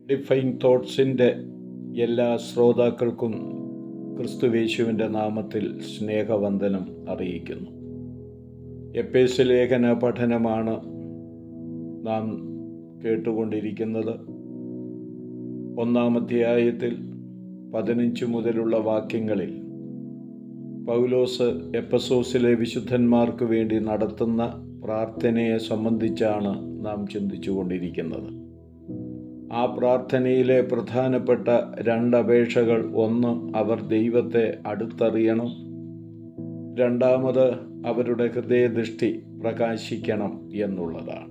define തോട്ട്സിൻ്റെ എല്ലാ ശ്രോതാക്കൾക്കും ക്രിസ്തുവേശുവിൻ്റെ നാമത്തിൽ സ്നേഹവന്ദനം അറിയിക്കുന്നു എപ്പേസ് ലേഖന പഠനമാണ് നാം കേട്ടുകൊണ്ടിരിക്കുന്നത് ഒന്നാം അധ്യായത്തിൽ പതിനഞ്ച് മുതലുള്ള വാക്യങ്ങളിൽ പൗലോസ് എപ്പസോസിലെ വിശുദ്ധന്മാർക്ക് വേണ്ടി നടത്തുന്ന പ്രാർത്ഥനയെ സംബന്ധിച്ചാണ് നാം ചിന്തിച്ചുകൊണ്ടിരിക്കുന്നത് ആ പ്രാർത്ഥനയിലെ പ്രധാനപ്പെട്ട രണ്ടപേക്ഷകൾ ഒന്ന് അവർ ദൈവത്തെ അടുത്തറിയണം രണ്ടാമത് അവരുടെ ഹൃദയദൃഷ്ടി പ്രകാശിക്കണം എന്നുള്ളതാണ്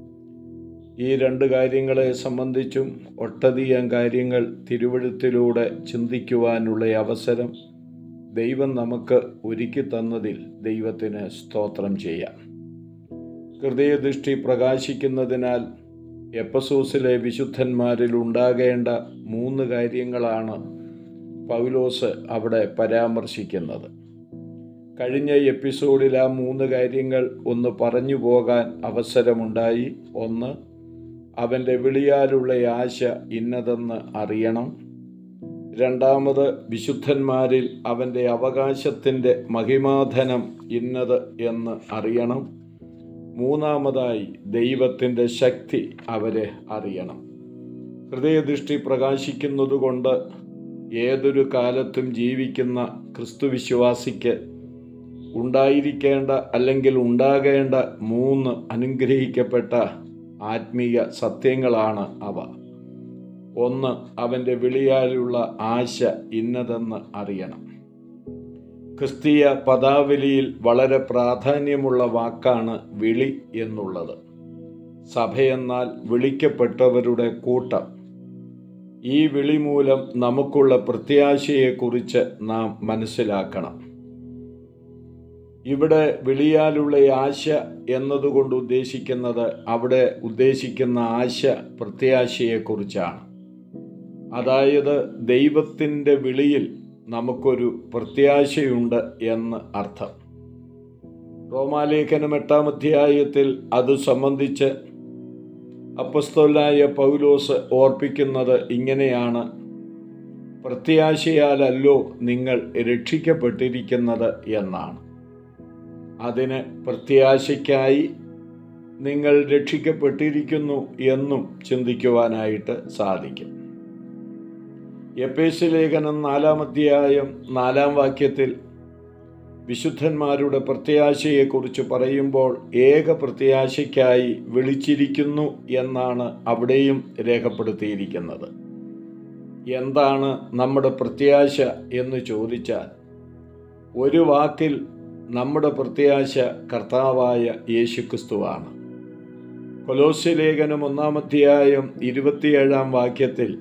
ഈ രണ്ട് കാര്യങ്ങളെ സംബന്ധിച്ചും ഒട്ടധികം കാര്യങ്ങൾ തിരുവഴുത്തിലൂടെ ചിന്തിക്കുവാനുള്ള അവസരം ദൈവം നമുക്ക് ഒരുക്കി തന്നതിൽ ദൈവത്തിന് സ്തോത്രം ചെയ്യാം ഹൃദയദൃഷ്ടി പ്രകാശിക്കുന്നതിനാൽ എപ്പസൂസിലെ വിശുദ്ധന്മാരിൽ ഉണ്ടാകേണ്ട മൂന്ന് കാര്യങ്ങളാണ് പൗലോസ് അവിടെ പരാമർശിക്കുന്നത് കഴിഞ്ഞ എപ്പിസോഡിൽ ആ മൂന്ന് കാര്യങ്ങൾ ഒന്ന് പറഞ്ഞു പോകാൻ അവസരമുണ്ടായി ഒന്ന് അവൻ്റെ വിളിയാലുള്ള ആശ ഇന്നതെന്ന് അറിയണം രണ്ടാമത് വിശുദ്ധന്മാരിൽ അവൻ്റെ അവകാശത്തിൻ്റെ മഹിമാധനം ഇന്നത് എന്ന് അറിയണം മൂന്നാമതായി ദൈവത്തിൻ്റെ ശക്തി അവരെ അറിയണം ഹൃദയദൃഷ്ടി പ്രകാശിക്കുന്നതുകൊണ്ട് ഏതൊരു കാലത്തും ജീവിക്കുന്ന ക്രിസ്തുവിശ്വാസിക്ക് ഉണ്ടായിരിക്കേണ്ട അല്ലെങ്കിൽ ഉണ്ടാകേണ്ട മൂന്ന് അനുഗ്രഹിക്കപ്പെട്ട ആത്മീയ സത്യങ്ങളാണ് അവ ഒന്ന് അവൻ്റെ വിളിയാലുള്ള ആശ ഇന്നതെന്ന് അറിയണം ക്രിസ്തീയ പദാവലിയിൽ വളരെ പ്രാധാന്യമുള്ള വാക്കാണ് വിളി എന്നുള്ളത് സഭയെന്നാൽ വിളിക്കപ്പെട്ടവരുടെ കൂട്ടം ഈ വിളി മൂലം നമുക്കുള്ള പ്രത്യാശയെക്കുറിച്ച് നാം മനസ്സിലാക്കണം ഇവിടെ വിളിയാലുള്ള ആശ എന്നതുകൊണ്ട് ഉദ്ദേശിക്കുന്നത് അവിടെ ഉദ്ദേശിക്കുന്ന ആശ പ്രത്യാശയെക്കുറിച്ചാണ് അതായത് ദൈവത്തിൻ്റെ വിളിയിൽ നമുക്കൊരു പ്രത്യാശയുണ്ട് എന്ന് അർത്ഥം റോമാലേഖനം എട്ടാം അധ്യായത്തിൽ അത് സംബന്ധിച്ച് അപ്പസ്തോലായ പൗലോസ് ഓർപ്പിക്കുന്നത് ഇങ്ങനെയാണ് പ്രത്യാശയാലല്ലോ നിങ്ങൾ രക്ഷിക്കപ്പെട്ടിരിക്കുന്നത് എന്നാണ് അതിന് പ്രത്യാശയ്ക്കായി നിങ്ങൾ രക്ഷിക്കപ്പെട്ടിരിക്കുന്നു എന്നും ചിന്തിക്കുവാനായിട്ട് സാധിക്കും എപ്പേസ് ലേഖനം നാലാം അധ്യായം നാലാം വാക്യത്തിൽ വിശുദ്ധന്മാരുടെ പ്രത്യാശയെക്കുറിച്ച് പറയുമ്പോൾ ഏക പ്രത്യാശയ്ക്കായി വിളിച്ചിരിക്കുന്നു എന്നാണ് അവിടെയും രേഖപ്പെടുത്തിയിരിക്കുന്നത് എന്താണ് നമ്മുടെ പ്രത്യാശ എന്ന് ചോദിച്ചാൽ ഒരു വാക്കിൽ നമ്മുടെ പ്രത്യാശ കർത്താവായ യേശുക്രിസ്തുവാണ് കൊലോസ്യ ലേഖനം ഒന്നാം അധ്യായം ഇരുപത്തിയേഴാം വാക്യത്തിൽ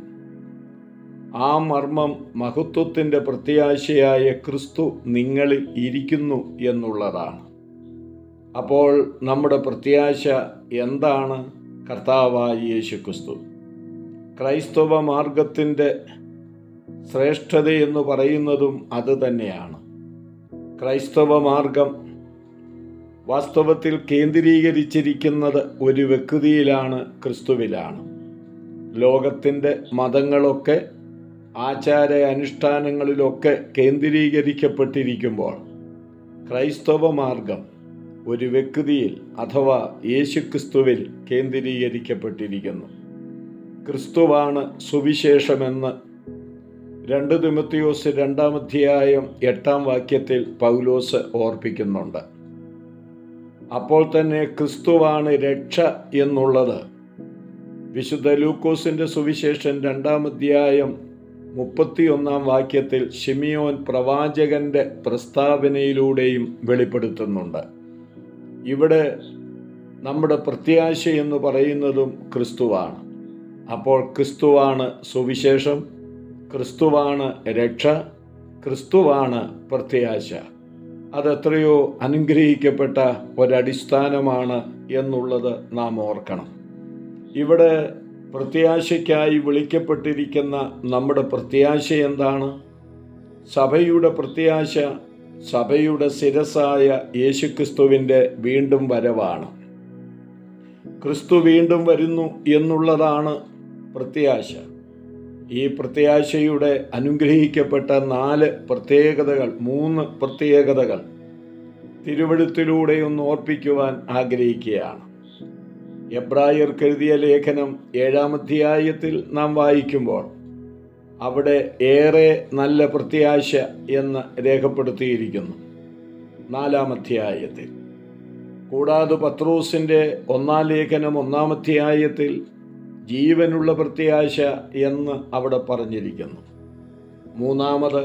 ആ മർമ്മം മഹത്വത്തിൻ്റെ പ്രത്യാശയായ ക്രിസ്തു നിങ്ങളിൽ ഇരിക്കുന്നു എന്നുള്ളതാണ് അപ്പോൾ നമ്മുടെ പ്രത്യാശ എന്താണ് കർത്താവായ യേശു ക്രിസ്തു ക്രൈസ്തവ മാർഗത്തിൻ്റെ ശ്രേഷ്ഠതയെന്ന് പറയുന്നതും അത് തന്നെയാണ് ക്രൈസ്തവ മാർഗം വാസ്തവത്തിൽ കേന്ദ്രീകരിച്ചിരിക്കുന്നത് ഒരു വ്യക്തിയിലാണ് ക്രിസ്തുവിലാണ് ലോകത്തിൻ്റെ മതങ്ങളൊക്കെ ആചാര അനുഷ്ഠാനങ്ങളിലൊക്കെ കേന്ദ്രീകരിക്കപ്പെട്ടിരിക്കുമ്പോൾ ക്രൈസ്തവ മാർഗം ഒരു വ്യക്തിയിൽ അഥവാ യേശുക്രിസ്തുവിൽ കേന്ദ്രീകരിക്കപ്പെട്ടിരിക്കുന്നു ക്രിസ്തുവാണ് സുവിശേഷമെന്ന് രണ്ട് തിമത്തിയോസ് രണ്ടാം അധ്യായം എട്ടാം വാക്യത്തിൽ പൗലോസ് ഓർപ്പിക്കുന്നുണ്ട് അപ്പോൾ തന്നെ ക്രിസ്തുവാണ് രക്ഷ എന്നുള്ളത് വിശുദ്ധ ലൂക്കോസിൻ്റെ സുവിശേഷൻ രണ്ടാം അധ്യായം മുപ്പത്തിയൊന്നാം വാക്യത്തിൽ ഷിമിയോൻ പ്രവാചകന്റെ പ്രസ്താവനയിലൂടെയും വെളിപ്പെടുത്തുന്നുണ്ട് ഇവിടെ നമ്മുടെ പ്രത്യാശ എന്ന് പറയുന്നതും ക്രിസ്തുവാണ് അപ്പോൾ ക്രിസ്തുവാണ് സുവിശേഷം ക്രിസ്തുവാണ് രക്ഷ ക്രിസ്തുവാണ് പ്രത്യാശ അതെത്രയോ അനുഗ്രഹിക്കപ്പെട്ട ഒരടിസ്ഥാനമാണ് എന്നുള്ളത് നാം ഓർക്കണം ഇവിടെ പ്രത്യാശയ്ക്കായി വിളിക്കപ്പെട്ടിരിക്കുന്ന നമ്മുടെ പ്രത്യാശ എന്താണ് സഭയുടെ പ്രത്യാശ സഭയുടെ ശിരസായ യേശുക്രിസ്തുവിൻ്റെ വീണ്ടും വരവാണ് ക്രിസ്തു വീണ്ടും വരുന്നു എന്നുള്ളതാണ് പ്രത്യാശ ഈ പ്രത്യാശയുടെ അനുഗ്രഹിക്കപ്പെട്ട നാല് പ്രത്യേകതകൾ മൂന്ന് പ്രത്യേകതകൾ തിരുവഴുത്തിലൂടെ ഒന്ന് ഓർപ്പിക്കുവാൻ ആഗ്രഹിക്കുകയാണ് എബ്രായർക്ക് എഴുതിയ ലേഖനം ഏഴാം അധ്യായത്തിൽ നാം വായിക്കുമ്പോൾ അവിടെ ഏറെ നല്ല പ്രത്യാശ എന്ന് രേഖപ്പെടുത്തിയിരിക്കുന്നു നാലാം അധ്യായത്തിൽ കൂടാതെ പത്രോസിൻ്റെ ഒന്നാം ലേഖനം ഒന്നാം അധ്യായത്തിൽ ജീവനുള്ള പ്രത്യാശ എന്ന് അവിടെ പറഞ്ഞിരിക്കുന്നു മൂന്നാമത്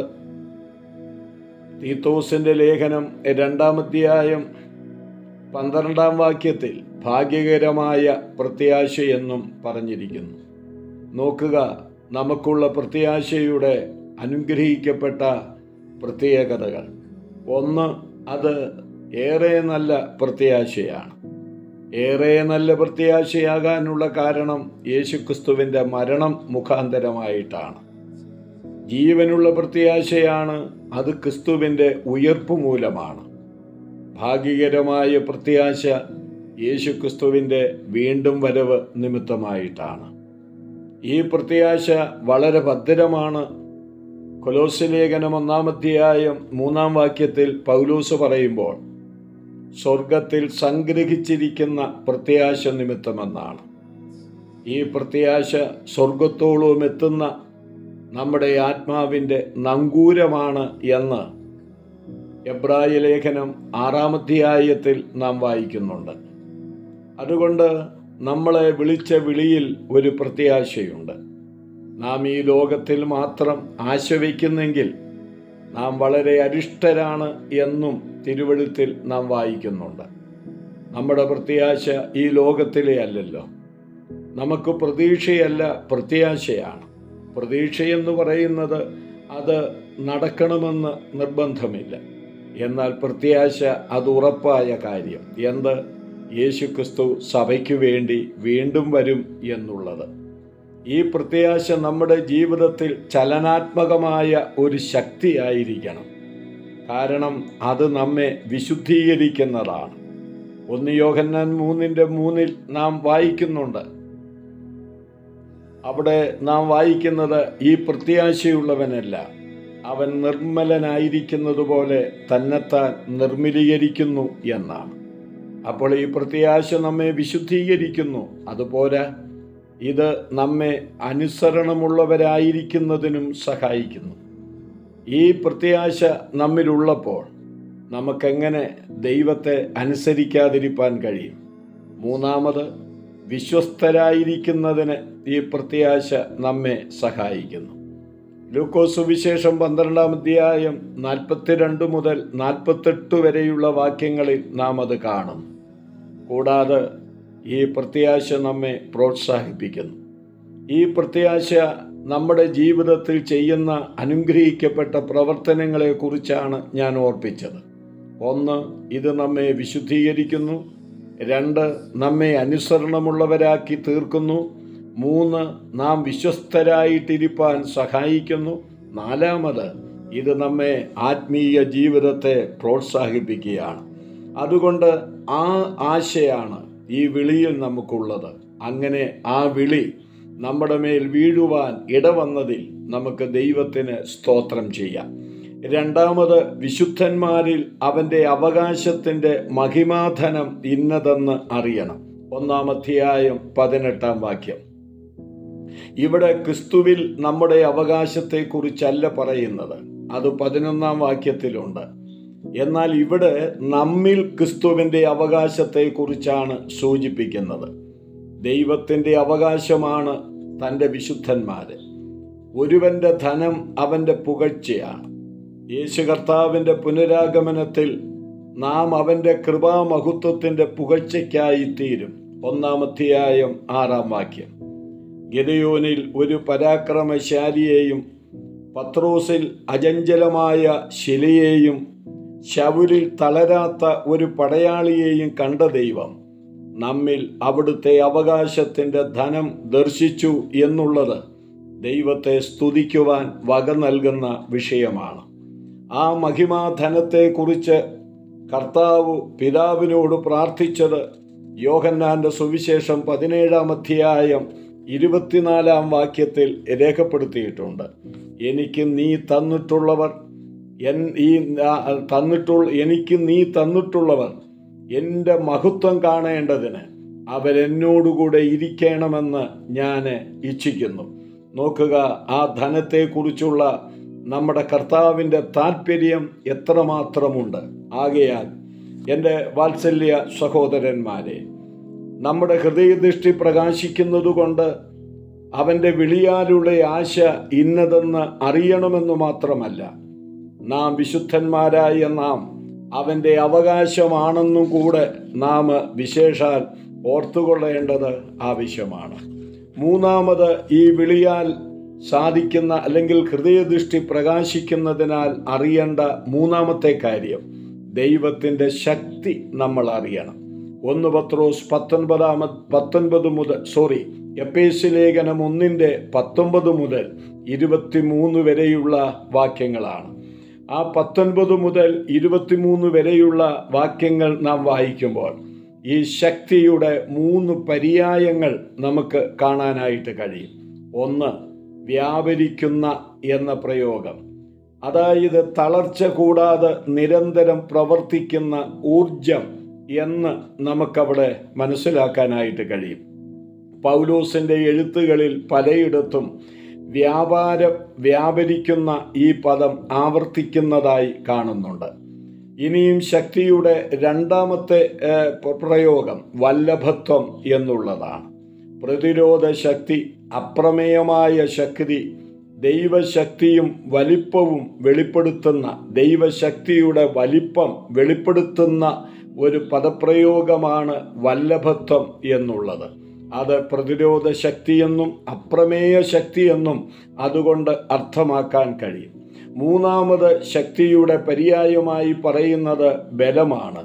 തീത്തോസിൻ്റെ ലേഖനം രണ്ടാം അധ്യായം പന്ത്രണ്ടാം വാക്യത്തിൽ ഭാഗ്യകരമായ പ്രത്യാശയെന്നും പറഞ്ഞിരിക്കുന്നു നോക്കുക നമുക്കുള്ള പ്രത്യാശയുടെ അനുഗ്രഹിക്കപ്പെട്ട പ്രത്യേകതകൾ ഒന്ന് അത് ഏറെ നല്ല പ്രത്യാശയാണ് ഏറെ നല്ല പ്രത്യാശയാകാനുള്ള കാരണം യേശുക്രിസ്തുവിൻ്റെ മരണം മുഖാന്തരമായിട്ടാണ് ജീവനുള്ള പ്രത്യാശയാണ് അത് ക്രിസ്തുവിൻ്റെ ഉയർപ്പ് മൂലമാണ് ഭാഗ്യകരമായ പ്രത്യാശ യേശുക്രിസ്തുവിൻ്റെ വീണ്ടും വരവ് നിമിത്തമായിട്ടാണ് ഈ പ്രത്യാശ വളരെ ഭദ്രമാണ് കൊലോസ് ലേഖനം ഒന്നാം അധ്യായം മൂന്നാം വാക്യത്തിൽ പൗലൂസ് പറയുമ്പോൾ സ്വർഗത്തിൽ സംഗ്രഹിച്ചിരിക്കുന്ന പ്രത്യാശ നിമിത്തമെന്നാണ് ഈ പ്രത്യാശ സ്വർഗത്തോളം എത്തുന്ന നമ്മുടെ ആത്മാവിൻ്റെ നങ്കൂരമാണ് എന്ന് എബ്രായ ലേഖനം ആറാം അധ്യായത്തിൽ നാം വായിക്കുന്നുണ്ട് അതുകൊണ്ട് നമ്മളെ വിളിച്ച വിളിയിൽ ഒരു പ്രത്യാശയുണ്ട് നാം ഈ ലോകത്തിൽ മാത്രം ആശ വയ്ക്കുന്നെങ്കിൽ നാം വളരെ അരിഷ്ടരാണ് എന്നും തിരുവഴുത്തിൽ നാം വായിക്കുന്നുണ്ട് നമ്മുടെ പ്രത്യാശ ഈ ലോകത്തിലെ അല്ലല്ലോ നമുക്ക് പ്രതീക്ഷയല്ല പ്രത്യാശയാണ് പ്രതീക്ഷയെന്ന് പറയുന്നത് അത് നടക്കണമെന്ന് നിർബന്ധമില്ല എന്നാൽ പ്രത്യാശ അത് ഉറപ്പായ കാര്യം എന്ത് യേശുക്രിസ്തു സഭയ്ക്ക് വേണ്ടി വീണ്ടും വരും എന്നുള്ളത് ഈ പ്രത്യാശ നമ്മുടെ ജീവിതത്തിൽ ചലനാത്മകമായ ഒരു ശക്തിയായിരിക്കണം കാരണം അത് നമ്മെ വിശുദ്ധീകരിക്കുന്നതാണ് ഒന്ന് യോഹന്നാൻ മൂന്നിൻ്റെ മൂന്നിൽ നാം വായിക്കുന്നുണ്ട് അവിടെ നാം വായിക്കുന്നത് ഈ പ്രത്യാശയുള്ളവനല്ല അവൻ നിർമ്മലനായിരിക്കുന്നത് പോലെ തന്നെത്താൻ നിർമ്മലീകരിക്കുന്നു എന്നാണ് അപ്പോൾ ഈ പ്രത്യാശ നമ്മെ വിശുദ്ധീകരിക്കുന്നു അതുപോലെ ഇത് നമ്മെ അനുസരണമുള്ളവരായിരിക്കുന്നതിനും സഹായിക്കുന്നു ഈ പ്രത്യാശ നമ്മിലുള്ളപ്പോൾ നമുക്കെങ്ങനെ ദൈവത്തെ അനുസരിക്കാതിരിക്കാൻ കഴിയും മൂന്നാമത് വിശ്വസ്തരായിരിക്കുന്നതിന് ഈ പ്രത്യാശ നമ്മെ സഹായിക്കുന്നു ലൂക്കോസ് സുവിശേഷം പന്ത്രണ്ടാം അധ്യായം നാൽപ്പത്തിരണ്ട് മുതൽ നാൽപ്പത്തെട്ട് വരെയുള്ള വാക്യങ്ങളിൽ നാം അത് കാണും കൂടാതെ ഈ പ്രത്യാശ നമ്മെ പ്രോത്സാഹിപ്പിക്കുന്നു ഈ പ്രത്യാശ നമ്മുടെ ജീവിതത്തിൽ ചെയ്യുന്ന അനുഗ്രഹിക്കപ്പെട്ട പ്രവർത്തനങ്ങളെക്കുറിച്ചാണ് ഞാൻ ഓർപ്പിച്ചത് ഒന്ന് ഇത് നമ്മെ വിശുദ്ധീകരിക്കുന്നു രണ്ട് നമ്മെ അനുസരണമുള്ളവരാക്കി തീർക്കുന്നു മൂന്ന് നാം വിശ്വസ്തരായിട്ടിരിപ്പാൻ സഹായിക്കുന്നു നാലാമത് ഇത് നമ്മെ ആത്മീയ ജീവിതത്തെ പ്രോത്സാഹിപ്പിക്കുകയാണ് അതുകൊണ്ട് ആ ആശയാണ് ഈ വിളിയിൽ നമുക്കുള്ളത് അങ്ങനെ ആ വിളി നമ്മുടെ മേൽ വീഴുവാൻ ഇടവന്നതിൽ നമുക്ക് ദൈവത്തിന് സ്തോത്രം ചെയ്യാം രണ്ടാമത് വിശുദ്ധന്മാരിൽ അവൻ്റെ അവകാശത്തിൻ്റെ മഹിമാധനം ഇന്നതെന്ന് അറിയണം ഒന്നാം അധ്യായം പതിനെട്ടാം വാക്യം ഇവിടെ ക്രിസ്തുവിൽ നമ്മുടെ അവകാശത്തെക്കുറിച്ചല്ല പറയുന്നത് അത് പതിനൊന്നാം വാക്യത്തിലുണ്ട് എന്നാൽ ഇവിടെ നമ്മിൽ ക്രിസ്തുവിൻ്റെ അവകാശത്തെക്കുറിച്ചാണ് സൂചിപ്പിക്കുന്നത് ദൈവത്തിൻ്റെ അവകാശമാണ് തൻ്റെ വിശുദ്ധന്മാര് ഒരുവന്റെ ധനം അവൻ്റെ പുകഴ്ചയാണ് യേശു കർത്താവിൻ്റെ പുനരാഗമനത്തിൽ നാം അവൻ്റെ കൃപാമഹത്വത്തിൻ്റെ പുകഴ്ചയ്ക്കായി തീരും ഒന്നാം അധ്യായം ആറാം വാക്യം ഗിതയോനിൽ ഒരു പരാക്രമശാലിയെയും പത്രോസിൽ അജഞ്ചലമായ ശിലയെയും ശവുരിൽ തളരാത്ത ഒരു പടയാളിയെയും കണ്ട ദൈവം നമ്മിൽ അവിടുത്തെ അവകാശത്തിൻ്റെ ധനം ദർശിച്ചു എന്നുള്ളത് ദൈവത്തെ സ്തുതിക്കുവാൻ വക നൽകുന്ന വിഷയമാണ് ആ മഹിമാധനത്തെക്കുറിച്ച് കർത്താവ് പിതാവിനോട് പ്രാർത്ഥിച്ചത് യോഹന്നാന്റെ സുവിശേഷം പതിനേഴാം അധ്യായം ഇരുപത്തിനാലാം വാക്യത്തിൽ രേഖപ്പെടുത്തിയിട്ടുണ്ട് എനിക്ക് നീ തന്നിട്ടുള്ളവർ എൻ ഈ ആ, തന്നിട്ടുള്ള എനിക്ക് നീ തന്നിട്ടുള്ളവർ എൻ്റെ മഹത്വം കാണേണ്ടതിന് അവരെന്നോടുകൂടെ ഇരിക്കണമെന്ന് ഞാൻ ഇച്ഛിക്കുന്നു നോക്കുക ആ ധനത്തെക്കുറിച്ചുള്ള നമ്മുടെ കർത്താവിൻ്റെ താല്പര്യം എത്രമാത്രമുണ്ട് ആകയാൽ എൻ്റെ വാത്സല്യ സഹോദരന്മാരെ നമ്മുടെ ഹൃദയദൃഷ്ടി പ്രകാശിക്കുന്നതുകൊണ്ട് അവൻ്റെ വിളിയാലുള്ള ആശ ഇന്നതെന്ന് അറിയണമെന്ന് മാത്രമല്ല നാം വിശുദ്ധന്മാരായ നാം അവൻ്റെ അവകാശമാണെന്നും കൂടെ നാം വിശേഷാൽ ഓർത്തുകൊള്ളേണ്ടത് ആവശ്യമാണ് മൂന്നാമത് ഈ വിളിയാൽ സാധിക്കുന്ന അല്ലെങ്കിൽ ഹൃദയദൃഷ്ടി പ്രകാശിക്കുന്നതിനാൽ അറിയേണ്ട മൂന്നാമത്തെ കാര്യം ദൈവത്തിൻ്റെ ശക്തി നമ്മൾ അറിയണം ഒന്ന് പത്രോസ് പത്തൊൻപതാമ പത്തൊൻപത് മുതൽ സോറി എപ്പേസ് ലേഖനം ഒന്നിൻ്റെ പത്തൊമ്പത് മുതൽ ഇരുപത്തിമൂന്ന് വരെയുള്ള വാക്യങ്ങളാണ് ആ പത്തൊൻപത് മുതൽ ഇരുപത്തിമൂന്ന് വരെയുള്ള വാക്യങ്ങൾ നാം വായിക്കുമ്പോൾ ഈ ശക്തിയുടെ മൂന്ന് പര്യായങ്ങൾ നമുക്ക് കാണാനായിട്ട് കഴിയും ഒന്ന് വ്യാപരിക്കുന്ന എന്ന പ്രയോഗം അതായത് തളർച്ച കൂടാതെ നിരന്തരം പ്രവർത്തിക്കുന്ന ഊർജം എന്ന് നമുക്കവിടെ മനസ്സിലാക്കാനായിട്ട് കഴിയും പൗലോസിൻ്റെ എഴുത്തുകളിൽ പലയിടത്തും വ്യാപാര വ്യാപരിക്കുന്ന ഈ പദം ആവർത്തിക്കുന്നതായി കാണുന്നുണ്ട് ഇനിയും ശക്തിയുടെ രണ്ടാമത്തെ ഏഹ്, പ്ര- പ്രയോഗം വല്ലഭത്വം എന്നുള്ളതാണ് പ്രതിരോധ ശക്തി അപ്രമേയമായ ശക്തി ദൈവശക്തിയും വലിപ്പവും വെളിപ്പെടുത്തുന്ന ദൈവശക്തിയുടെ വലിപ്പം വെളിപ്പെടുത്തുന്ന ഒരു പദപ്രയോഗമാണ് വല്ലഭത്വം എന്നുള്ളത് അത് പ്രതിരോധ ശക്തിയെന്നും അപ്രമേയ ശക്തിയെന്നും അതുകൊണ്ട് അർത്ഥമാക്കാൻ കഴിയും മൂന്നാമത് ശക്തിയുടെ പര്യായമായി പറയുന്നത് ബലമാണ്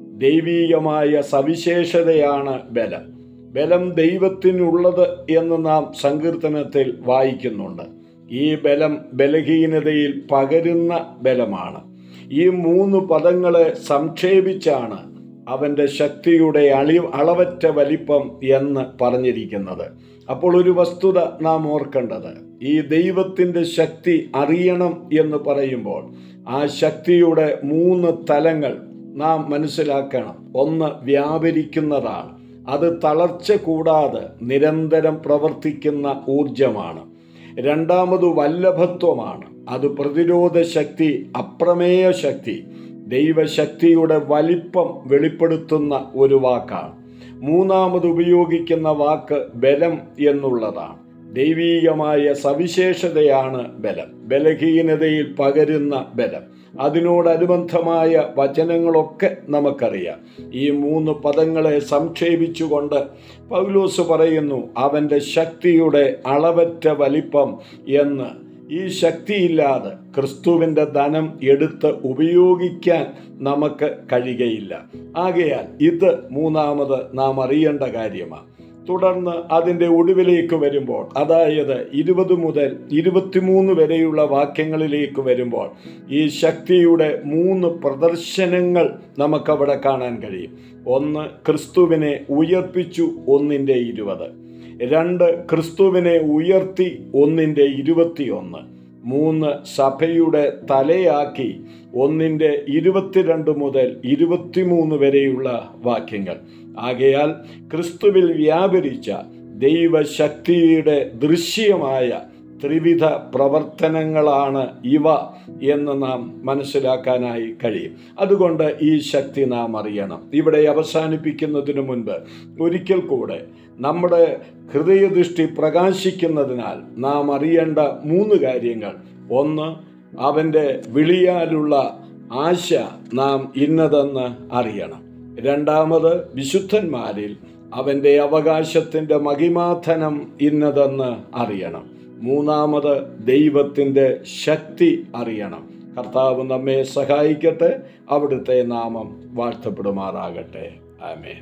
ദൈവീകമായ സവിശേഷതയാണ് ബലം ബലം ദൈവത്തിനുള്ളത് എന്ന് നാം സങ്കീർത്തനത്തിൽ വായിക്കുന്നുണ്ട് ഈ ബലം ബലഹീനതയിൽ പകരുന്ന ബലമാണ് ഈ മൂന്ന് പദങ്ങളെ സംക്ഷേപിച്ചാണ് അവൻ്റെ ശക്തിയുടെ അളി അളവറ്റ വലിപ്പം എന്ന് പറഞ്ഞിരിക്കുന്നത് അപ്പോൾ ഒരു വസ്തുത നാം ഓർക്കേണ്ടത് ഈ ദൈവത്തിൻ്റെ ശക്തി അറിയണം എന്ന് പറയുമ്പോൾ ആ ശക്തിയുടെ മൂന്ന് തലങ്ങൾ നാം മനസ്സിലാക്കണം ഒന്ന് വ്യാപരിക്കുന്നതാണ് അത് തളർച്ച കൂടാതെ നിരന്തരം പ്രവർത്തിക്കുന്ന ഊർജമാണ് രണ്ടാമത് വല്ലഭത്വമാണ് അത് പ്രതിരോധ ശക്തി അപ്രമേയ ശക്തി ദൈവശക്തിയുടെ വലിപ്പം വെളിപ്പെടുത്തുന്ന ഒരു വാക്കാണ് മൂന്നാമത് ഉപയോഗിക്കുന്ന വാക്ക് ബലം എന്നുള്ളതാണ് ദൈവീകമായ സവിശേഷതയാണ് ബലം ബലഹീനതയിൽ പകരുന്ന ബലം അതിനോടനുബന്ധമായ വചനങ്ങളൊക്കെ നമുക്കറിയാം ഈ മൂന്ന് പദങ്ങളെ സംക്ഷേപിച്ചുകൊണ്ട് പൗലോസ് പറയുന്നു അവൻ്റെ ശക്തിയുടെ അളവറ്റ വലിപ്പം എന്ന് ഈ ശക്തിയില്ലാതെ ക്രിസ്തുവിൻ്റെ ധനം എടുത്ത് ഉപയോഗിക്കാൻ നമുക്ക് കഴിയുകയില്ല ആകയാൽ ഇത് മൂന്നാമത് നാം അറിയേണ്ട കാര്യമാണ് തുടർന്ന് അതിൻ്റെ ഒടുവിലേക്ക് വരുമ്പോൾ അതായത് ഇരുപത് മുതൽ ഇരുപത്തിമൂന്ന് വരെയുള്ള വാക്യങ്ങളിലേക്ക് വരുമ്പോൾ ഈ ശക്തിയുടെ മൂന്ന് പ്രദർശനങ്ങൾ നമുക്കവിടെ കാണാൻ കഴിയും ഒന്ന് ക്രിസ്തുവിനെ ഉയർപ്പിച്ചു ഒന്നിൻ്റെ ഇരുപത് രണ്ട് ക്രിസ്തുവിനെ ഉയർത്തി ഒന്നിൻ്റെ ഇരുപത്തിയൊന്ന് മൂന്ന് സഭയുടെ തലയാക്കി ഒന്നിൻ്റെ ഇരുപത്തിരണ്ട് മുതൽ ഇരുപത്തിമൂന്ന് വരെയുള്ള വാക്യങ്ങൾ ആകയാൽ ക്രിസ്തുവിൽ വ്യാപരിച്ച ദൈവശക്തിയുടെ ദൃശ്യമായ ത്രിവിധ പ്രവർത്തനങ്ങളാണ് ഇവ എന്ന് നാം മനസ്സിലാക്കാനായി കഴിയും അതുകൊണ്ട് ഈ ശക്തി നാം അറിയണം ഇവിടെ അവസാനിപ്പിക്കുന്നതിന് മുൻപ് ഒരിക്കൽ കൂടെ നമ്മുടെ ഹൃദയദൃഷ്ടി പ്രകാശിക്കുന്നതിനാൽ നാം അറിയേണ്ട മൂന്ന് കാര്യങ്ങൾ ഒന്ന് അവൻ്റെ വിളിയാലുള്ള ആശ നാം ഇന്നതെന്ന് അറിയണം രണ്ടാമത് വിശുദ്ധന്മാരിൽ അവൻ്റെ അവകാശത്തിൻ്റെ മഹിമാധനം ഇന്നതെന്ന് അറിയണം മൂന്നാമത് ദൈവത്തിൻ്റെ ശക്തി അറിയണം കർത്താവ് നമ്മെ സഹായിക്കട്ടെ അവിടുത്തെ നാമം വാഴ്ത്തപ്പെടുമാറാകട്ടെ ആമേൻ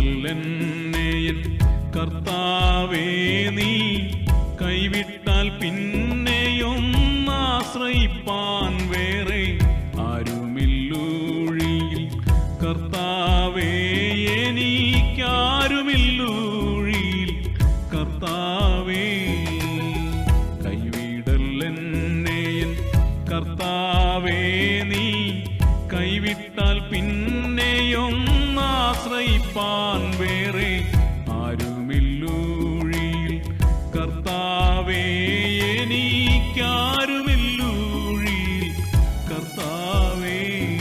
കൈവിടല്ലെന്നെയൻ കർത്താവേ നീ കൈവിട്ടാൽ പിന്നെയൊന്നാശ്രയിപ്പാൻ വേറെ ആരുമില്ലൂഴിയിൽ കർത്താവേ എനിക്കാരുമില്ലൂഴിയിൽ കർത്താവേ കൈവിടല്ലെന്നെയൻ കർത്താവേ നീ കൈവിട്ടാൽ പിന്നെയൊന്നാശ്രയിപ്പാൻ വേറെ ആരുമില്ലൂഴിയിൽ കർത്താവേ എനിക്കാരുമില്ലൂഴിയിൽ കർത്താവേ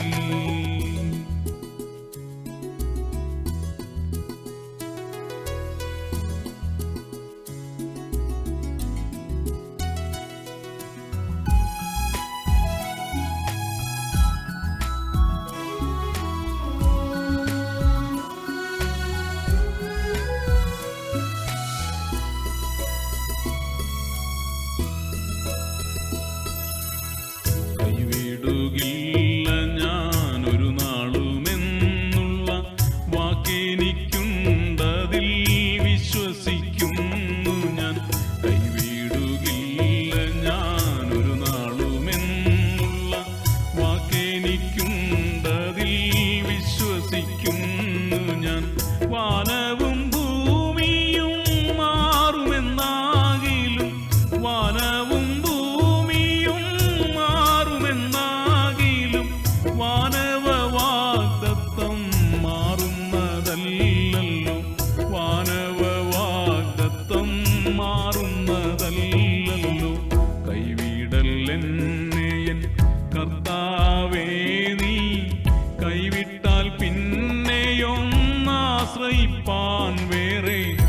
കൈവിടുകില്ല ഞാനൊരു നാളുമെന്നുള്ള വാക്കെനിക്കുണ്ടതിൽ വിശ്വസിക്കുന്നു ഞാൻ കൈവിടുകില്ല ഞാനൊരു നാളുമെന്നുള്ള വാക്കെനിക്കുണ്ടതിൽ വിശ്വസിക്കുന്നു ഞാൻ വാനവും ഭൂമിയും മാറുമെന്നാകിലും വാനവും ഭൂമിയും മാറുമെന്നാകിലും വാനവ വാഗ്ദത്തം മാറുന്നതല്ലല്ലോ വാനവ വാഗ്ദത്തം മാറുന്നതല്ലല്ലോ കൈവിടല്ലെന്നെയൻ കർത്താവേ നീ കൈവിട്ടാൽ പിന്നെയൊന്നാശ്രയിപ്പാൻ വേറെ